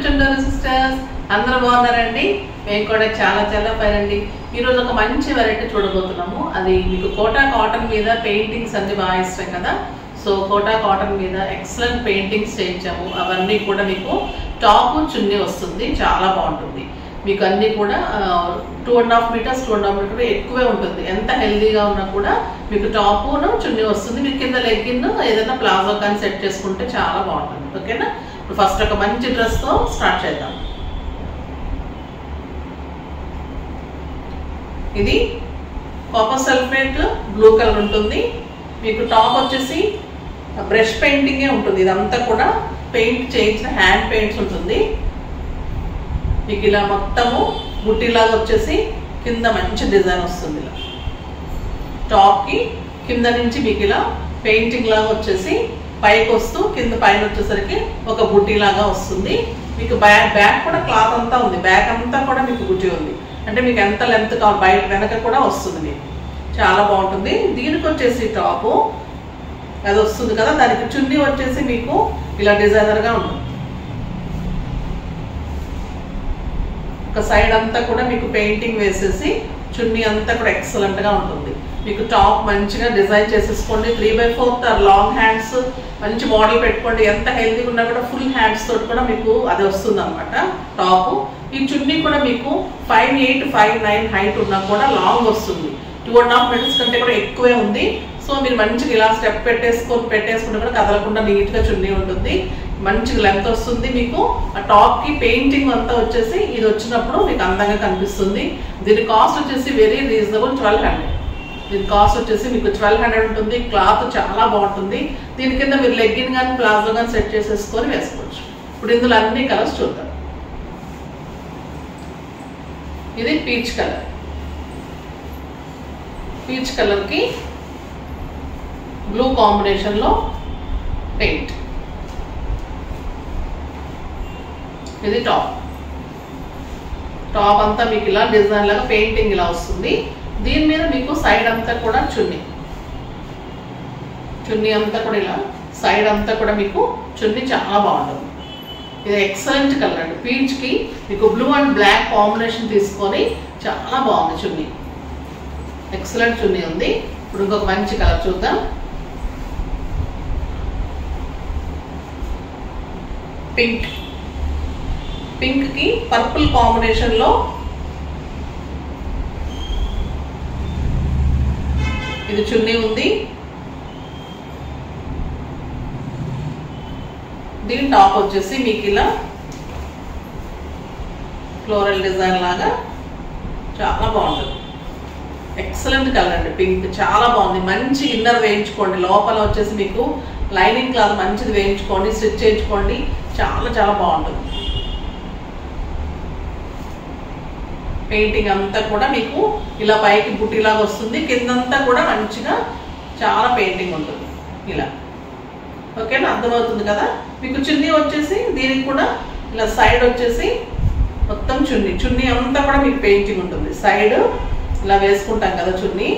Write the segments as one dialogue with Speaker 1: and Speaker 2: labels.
Speaker 1: ఎట్లుంటున్నారు sisters అందరూ బాగున్నారండి మేము కూడా చాలా చాలా పైనండి ఈరోజు ఒక మంచి వెరైటీ చూడబోతున్నాము అది మీకు కోటా కాటన్ మీద పెయింటింగ్స్ అన్ని బాగా ఇష్టం కదా సో కోటా కాటన్ మీద ఎక్సలెంట్ పెయింటింగ్స్ చేయించాము అవన్నీ కూడా మీకు టాప్ చున్నీ వస్తుంది చాలా బాగుంటుంది మీకు అన్ని కూడా two and half meters two and half meter ఎక్కువే ఉంటుంది ఎంత హెల్దీగా ఉన్నా కూడా మీకు టాపును చున్నీ వస్తుంది మీకు కింద లెగ్గిన్ ఏదైనా ప్లాజో కానీ సెట్ చేసుకుంటే చాలా బాగుంటుంది ఓకేనా ఇప్పుడు ఫస్ట్ ఒక మంచి డ్రెస్తో స్టార్ట్ చేద్దాం ఇది కాపర్ సల్ఫేట్ బ్లూ కలర్ ఉంటుంది మీకు టాప్ వచ్చేసి బ్రష్ పెయింటింగే ఉంటుంది ఇదంతా కూడా పెయింట్ చేయించిన హ్యాండ్ పెయింట్స్ ఉంటుంది మీకు ఇలా మొత్తము బుట్టిలాగా వచ్చేసి కింద మంచి డిజైన్ వస్తుంది ఇలా టాప్కి కింద నుంచి మీకు ఇలా పెయింటింగ్ లాగా వచ్చేసి పైకి వస్తూ కింద పైన వచ్చేసరికి ఒక బుట్టి లాగా వస్తుంది మీకు బ్యాక్ బ్యాక్ కూడా క్లాత్ అంతా ఉంది బ్యాక్ అంతా కూడా మీకు బుట్టి ఉంది అంటే మీకు ఎంత లెంత్ కావాలి బయట వెనక కూడా వస్తుంది మీకు చాలా బాగుంటుంది దీనికి వచ్చేసి టాపు అది వస్తుంది కదా దానికి చున్నీ వచ్చేసి మీకు ఇలా డిజైనర్గా ఉంటుంది ఒక సైడ్ అంతా కూడా మీకు పెయింటింగ్ వేసేసి చున్నీ అంతా కూడా ఎక్సలెంట్ గా ఉంటుంది మీకు టాప్ మంచిగా డిజైన్ చేసేసుకోండి three by fourth or long hands మంచి మోడల్ పెట్టుకోండి ఎంత హెల్తీగా ఉన్నా కూడా ఫుల్ హ్యాండ్స్ తోటి కూడా మీకు అది వస్తుంది అనమాట టాప్ ఈ చున్నీ కూడా మీకు five eight five nine height ఉన్నా కూడా లాంగ్ వస్తుంది టూ అండ్ హాఫ్ మీటర్స్ కంటే కూడా ఎక్కువే ఉంది సో మీరు మంచిగా ఇలా స్టెప్ పెట్టేసుకొని పెట్టేసుకుంటే కూడా కదలకుండా నీట్గా చున్నీ ఉంటుంది మంచిగా లెంత్ వస్తుంది మీకు ఆ టాప్ కి పెయింటింగ్ అంతా వచ్చేసి ఇది వచ్చినప్పుడు మీకు అందంగా కనిపిస్తుంది దీని కాస్ట్ వచ్చేసి వెరీ రీజనబుల్ ట్వెల్వ్ హండ్రెడ్ దీని కాస్ట్ వచ్చేసి మీకు ట్వెల్వ్ హండ్రెడ్ ఉంటుంది క్లాత్ చాలా బాగుంటుంది దీని కింద మీరు లెగ్గిన్ కానీ ప్లాజో కానీ సెట్ చేసేసుకొని వేసుకోవచ్చు ఇప్పుడు ఇందులో అన్ని కలర్స్ చూద్దాం ఇది పీచ్ కలర్ పీచ్ కలర్కి బ్లూ కాంబినేషన్లో పెయింట్ ఇది టాప్ టాప్ అంతా మీకు ఇలా డిజైన్ లాగా పెయింటింగ్ ఇలా వస్తుంది దీని మీద మీకు సైడ్ అంతా కూడా చున్నీ చున్నీ అంతా కూడా ఇలా సైడ్ అంతా కూడా మీకు చున్నీ చాలా బాగుంటుంది ఇది ఎక్సలెంట్ కలర్ అండి పీచ్కి మీకు బ్లూ అండ్ బ్లాక్ కాంబినేషన్ తీసుకొని చాలా బాగుంది చున్నీ ఎక్సలెంట్ చున్నీ ఉంది ఇప్పుడు ఇంకొక మంచి కలర్ చూద్దాం పింక్ పింక్ కి పర్పుల్ కాంబినేషన్ లో ఇది చున్నీ ఉంది దీని టాప్ వచ్చేసి మీకు ఇలా ఫ్లోరల్ డిజైన్ లాగా చాలా బాగుంటుంది ఎక్సలెంట్ కలర్ అండి పింక్ చాలా బాగుంది మంచి ఇన్నర్ వేయించుకోండి లోపల వచ్చేసి మీకు లైనింగ్ క్లాత్ మంచిది వేయించుకోండి స్టిచ్ చేయించుకోండి చాలా చాలా బాగుంటుంది పెయింటింగ్ అంతా కూడా మీకు ఇలా పైకి బుట్టిలాగా వస్తుంది కిందంతా కూడా మంచిగా చాలా పెయింటింగ్ ఉంటుంది ఇలా ఓకేనా అర్థమవుతుంది కదా మీకు చున్నీ వచ్చేసి దీనికి కూడా ఇలా సైడ్ వచ్చేసి మొత్తం చున్నీ చున్నీ అంతా కూడా మీకు పెయింటింగ్ ఉంటుంది సైడ్ ఇలా వేసుకుంటాం కదా చున్నీ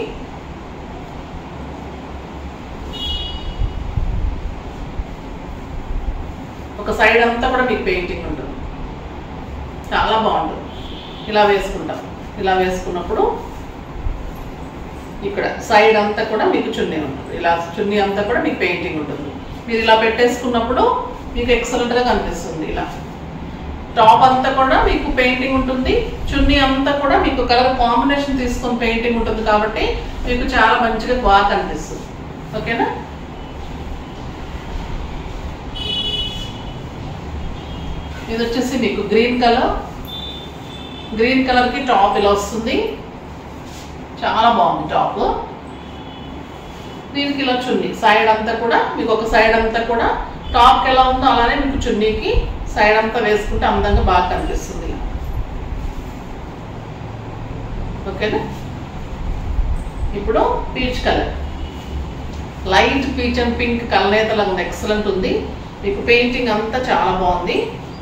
Speaker 1: ఒక సైడ్ అంతా కూడా మీకు పెయింటింగ్ ఉంటుంది చాలా బాగుంటుంది ఇలా వేసుకుంటాం ఇలా వేసుకున్నప్పుడు ఇక్కడ సైడ్ అంతా కూడా మీకు చున్నీ ఉంటుంది ఇలా చున్నీ అంతా కూడా మీకు పెయింటింగ్ ఉంటుంది మీరు ఇలా పెట్టేసుకున్నప్పుడు మీకు ఎక్సలెంట్గా కనిపిస్తుంది ఇలా టాప్ అంతా కూడా మీకు పెయింటింగ్ ఉంటుంది చున్నీ అంతా కూడా మీకు కలర్ కాంబినేషన్ తీసుకొని పెయింటింగ్ ఉంటుంది కాబట్టి మీకు చాలా మంచిగా బాగా కనిపిస్తుంది ఓకేనా ఇది వచ్చేసి మీకు గ్రీన్ కలర్ గ్రీన్ కలర్కి టాప్ ఇలా వస్తుంది చాలా బాగుంది టాప్ దీనికి ఇలా చున్నీ సైడ్ అంతా కూడా మీకు ఒక సైడ్ అంతా కూడా టాప్కి ఎలా ఉందో అలానే మీకు చున్నీకి సైడ్ అంతా వేసుకుంటే అందంగా బాగా కనిపిస్తుంది ఓకేనా ఇప్పుడు peach colour light peach and pink కలనేతలా ఉంది ఎక్సలెంట్ ఉంది మీకు పెయింటింగ్ అంతా చాలా బాగుంది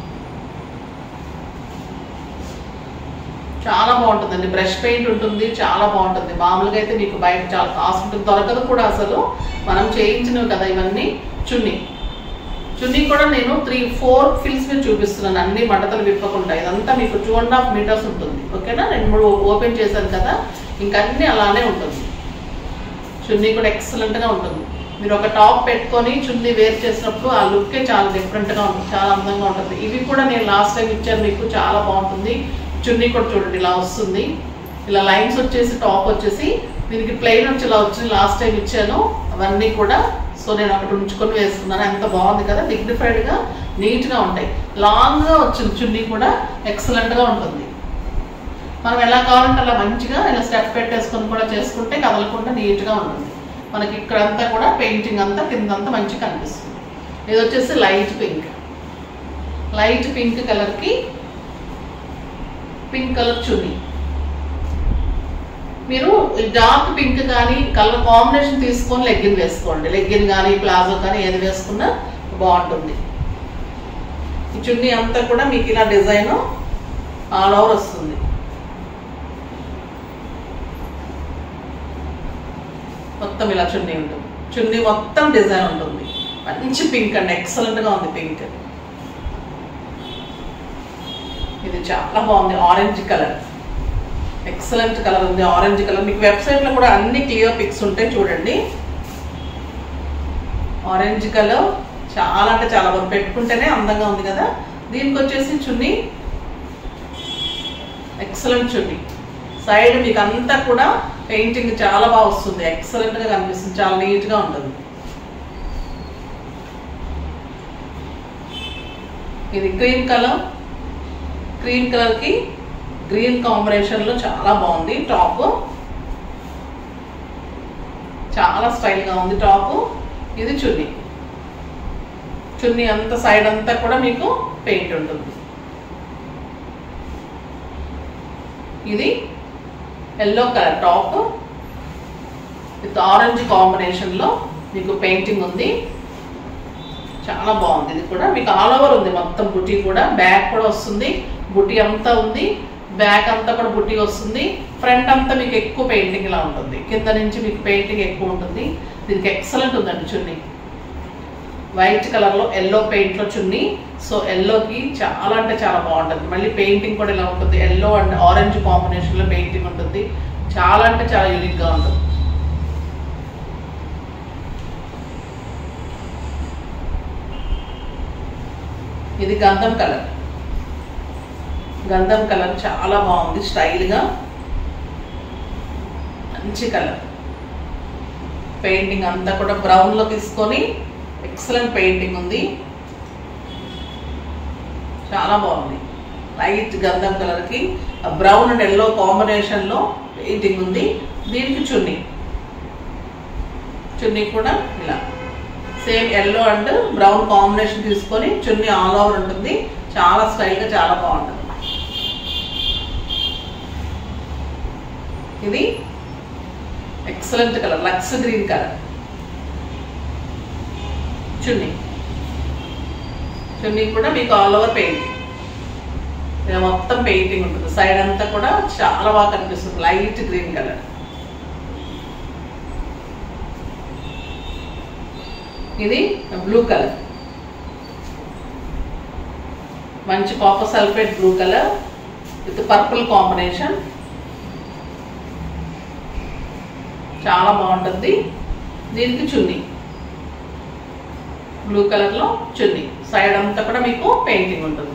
Speaker 1: చాలా బాగుంటుందండి బ్రష్ పెయింట్ ఉంటుంది చాలా బాగుంటుంది మామూలుగా అయితే మీకు బయట చాలా కాస్ట్ ఉంటుంది దొరకదు కూడా అసలు మనం చేయించినవి కదా ఇవన్నీ చున్నీ చున్నీ కూడా నేను త్రీ ఫోర్ ఫిల్స్ మీద చూపిస్తున్నాను అన్ని మడతలు విప్పకుండా ఇదంతా మీకు టూ అండ్ హాఫ్ మీటర్స్ ఉంటుంది ఓకేనా రెండు మూడు ఓపెన్ చేశాను కదా ఇంకా అన్ని అలానే ఉంటుంది చున్నీ కూడా ఎక్సలెంట్గా ఉంటుంది మీరు ఒక టాప్ పెట్టుకొని చున్నీ వేర్ చేసినప్పుడు ఆ లుక్కే చాలా డిఫరెంట్గా ఉంటుంది చాలా అందంగా ఉంటుంది ఇవి కూడా నేను లాస్ట్ టైం ఇచ్చాను మీకు చాలా బాగుంటుంది చున్నీ కూడా చూడండి ఇలా వస్తుంది ఇలా లైన్స్ వచ్చేసి టాప్ వచ్చేసి దీనికి ప్లెయిన్ వచ్చి ఇలా వచ్చింది లాస్ట్ టైం ఇచ్చాను అవన్నీ కూడా సో నేను అక్కడ ఉంచుకొని వేసుకున్నాను ఎంత బాగుంది కదా డిగ్నిఫైడ్గా నీట్గా ఉంటాయి లాంగ్గా వచ్చింది చున్నీ కూడా ఎక్సలెంట్గా ఉంటుంది మనం ఎలా కావాలంటే అలా మంచిగా ఇలా స్టెప్ పెట్టేసుకొని కూడా చేసుకుంటే కదలకుండా నీట్గా ఉంటుంది మనకి ఇక్కడంతా కూడా పెయింటింగ్ అంతా కిందంతా మంచిగా కనిపిస్తుంది ఇది వచ్చేసి లైట్ పింక్ లైట్ పింక్ కలర్కి పింక్ కలర్ చున్నీ మీరు డార్క్ పింక్ కానీ కలర్ కాంబినేషన్ తీసుకొని లెగ్గిన్ వేసుకోండి లెగ్గిన్ కానీ ప్లాజో కానీ ఏది వేసుకున్నా బాగుంటుంది ఈ చున్నీ అంతా కూడా మీకు ఇలా డిజైన్ ఆల్ ఓవర్ వస్తుంది మొత్తం ఇలా చున్నీ ఉంటుంది చున్నీ మొత్తం డిజైన్ ఉంటుంది మంచి పింక్ అండి ఎక్సలెంట్ గా ఉంది పింక్ ఇది చాలా బాగుంది ఆరెంజ్ కలర్ ఎక్సలెంట్ కలర్ ఉంది ఆరెంజ్ కలర్ మీకు వెబ్సైట్ లో కూడా అన్ని క్లియర్ పిక్స్ ఉంటాయి చూడండి ఆరెంజ్ కలర్ చాలా అంటే చాలా బాగుంది పెట్టుకుంటేనే అందంగా ఉంది కదా దీనికి వచ్చేసి చున్నీ ఎక్సలెంట్ చున్నీ సైడ్ మీకు అంతా కూడా పెయింటింగ్ చాలా బాగా వస్తుంది ఎక్సలెంట్ గా కనిపిస్తుంది చాలా నీట్ గా ఉంటుంది ఇది క్రీమ్ కలర్ క్రీమ్ కలర్ కి గ్రీన్ కాంబినేషన్ లో చాలా బాగుంది టాప్ చాలా స్టైల్ గా ఉంది టాప్ ఇది చున్నీ చున్నీ అంత సైడ్ అంతా కూడా మీకు పెయింట్ ఉంటుంది ఇది yellow colour top with orange combination లో మీకు పెయింటింగ్ ఉంది చాలా బాగుంది ఇది కూడా మీకు ఆల్ ఓవర్ ఉంది మొత్తం బుటీ కూడా బ్యాక్ కూడా వస్తుంది బుటీ అంతా ఉంది బ్యాక్ అంతా కూడా బుటీ వస్తుంది ఫ్రంట్ అంతా మీకు ఎక్కువ పెయింటింగ్ ఇలా ఉంటుంది కింద నుంచి మీకు పెయింటింగ్ ఎక్కువ ఉంటుంది దీనికి ఎక్సలెంట్ ఉందండి చున్నీ వైట్ కలర్ లో ఎల్లో పెయింట్ లో చున్నీ సో ఎల్లోకి చాలా అంటే చాలా బాగుంటుంది మళ్ళీ పెయింటింగ్ కూడా ఇలా ఉంటుంది ఎల్లో అండ్ ఆరెంజ్ కాంబినేషన్ లో పెయింటింగ్ ఉంటుంది చాలా అంటే చాలా యూనిక్ గా ఉంటుంది ఇది గంధం కలర్ గంధం కలర్ చాలా బాగుంది స్టైల్గా మంచి కలర్ పెయింటింగ్ అంతా కూడా బ్రౌన్లో తీసుకొని ఎక్సలెంట్ పెయింటింగ్ ఉంది చాలా బాగుంది లైట్ గంధం కలర్కి బ్రౌన్ అండ్ ఎల్లో కాంబినేషన్లో పెయింటింగ్ ఉంది దీనికి చున్నీ చున్నీ కూడా ఇలా same yellow and brown combination తీసుకొని చున్నీ ఆల్ ఓవర్ ఉంటుంది చాలా స్టైల్గా చాలా బాగుంటుంది ఇది ఎక్సలెంట్ కలర్ లక్స్ గ్రీన్ కలర్ చున్నీ చున్నీ కూడా మీకు ఆల్ ఓవర్ పెయింటింగ్ ఇలా మొత్తం పెయింటింగ్ ఉంటుంది సైడ్ అంతా కూడా చాలా బాగా కనిపిస్తుంది లైట్ గ్రీన్ కలర్ ఇది బ్లూ కలర్ మంచి copper sulphate blue colour with purple combination చాలా బాగుంటుంది దీనికి చున్నీ బ్లూ కలర్లో చున్నీ సైడ్ అంతా కూడా మీకు పెయింటింగ్ ఉంటుంది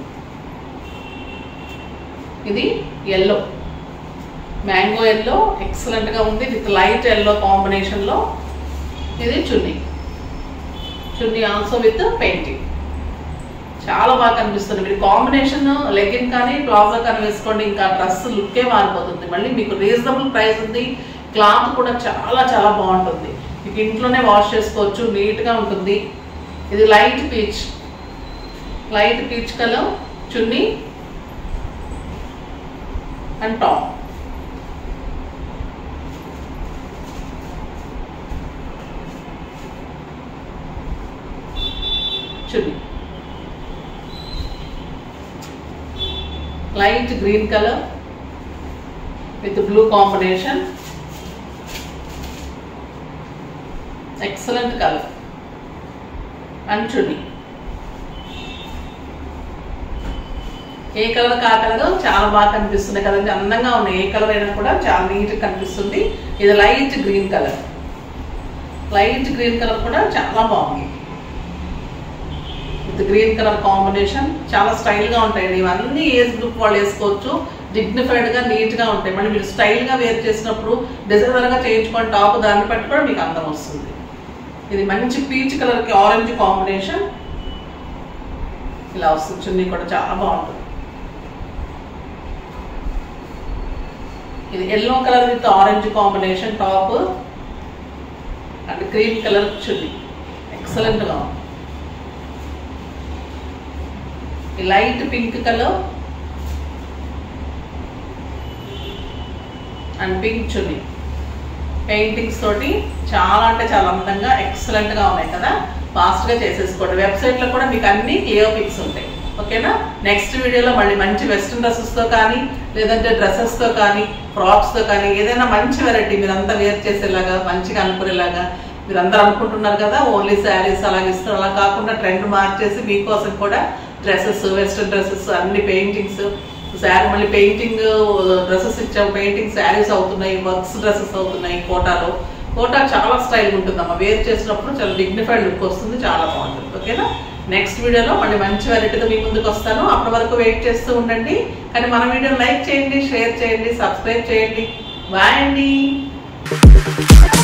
Speaker 1: ఇది ఎల్లో మ్యాంగో ఎల్లో ఎక్సలెంట్గా ఉంది విత్ లైట్ ఎల్లో కాంబినేషన్లో ఇది chunni chunni also with painting చాలా బాగా కనిపిస్తుంది మీరు కాంబినేషన్ లెగిన్ కానీ ప్లాజా కానీ వేసుకోండి ఇంకా డ్రెస్ లుక్కే మారిపోతుంది మళ్ళీ మీకు రీజనబుల్ ప్రైస్ ఉంది క్లాత్ కూడా చాలా చాలా బాగుంటుంది మీకు ఇంట్లోనే వాష్ చేసుకోవచ్చు నీట్గా ఉంటుంది ఇది light peach light peach colour chunni and top chunni light green colour with blue combination excellent colour and chunni ఏ కలర్ కా కలర్ చాలా బాగా కనిపిస్తుంది కదండి అందంగా ఉన్నాయి ఏ కలర్ అయినా కూడా చాలా నీట్గా కనిపిస్తుంది ఇది light green colour light green colour కూడా చాలా బాగుంది విత్ గ్రీన్ కలర్ కాంబినేషన్ చాలా స్టైల్గా ఉంటాయండి ఇవన్నీ ఏజ్ గ్రూప్ వాళ్ళు వేసుకోవచ్చు డిగ్నిఫైడ్గా నీట్గా ఉంటాయి మళ్ళీ మీరు స్టైల్గా వేర్ చేసినప్పుడు డిజైనర్గా చేయించుకొని టాప్ దాన్ని బట్టి కూడా మీకు అందం వస్తుంది ఇది మంచి పీచ్ కలర్కి ఆరెంజ్ కాంబినేషన్ ఇలా వస్తుంది చున్నీ కూడా చాలా బాగుంటుంది ఇది yellow colour with orange combination top and cream colour chunni ఎక్సలెంట్గా ఉంది ఈ light pink colour and pink chunni paintings తోటి చాలా అంటే చాలా అందంగా ఎక్సలెంట్గా ఉన్నాయి కదా ఫాస్ట్గా చేసేసుకోండి వెబ్సైట్లో కూడా మీకు అన్ని క్లియర్ పిక్స్ ఉంటాయి ఓకేనా నెక్స్ట్ వీడియోలో మళ్ళీ మంచి వెస్ట్రన్ డ్రెస్సెస్తో కానీ లేదంటే డ్రెస్సెస్తో కానీ ఫ్రాక్స్తో కానీ ఏదైనా మంచి వెరైటీ మీరంతా వేర్ చేసేలాగా మంచిగా అనుకునేలాగా మీరందరూ అనుకుంటున్నారు కదా ఓన్లీ శారీస్ అలాగే ఇస్తారు అలా కాకుండా ట్రెండ్ మార్చేసి మీకోసం కూడా డ్రెస్సెస్ వెస్ట్రన్ డ్రెస్సెస్ అన్ని పెయింటింగ్స్ శారీ మళ్ళీ పెయింటింగ్ డ్రెస్సెస్ ఇచ్చాం పెయింటింగ్ శారీస్ అవుతున్నాయి వర్క్స్ డ్రెస్సెస్ అవుతున్నాయి కోటాలో కోటా చాలా స్టైల్ ఉంటుందమ్మా వేర్ చేసినప్పుడు చాలా డిగ్నిఫైడ్ లుక్ వస్తుంది చాలా బాగుంటుంది ఓకేనా నెక్స్ట్ వీడియోలో మళ్ళీ మంచి వెరైటీతో మీ ముందుకు వస్తాను అప్పటి వరకు వెయిట్ చేస్తూ ఉండండి కానీ మన వీడియో లైక్ చేయండి షేర్ చేయండి సబ్స్క్రైబ్ చేయండి బాయ్ అండి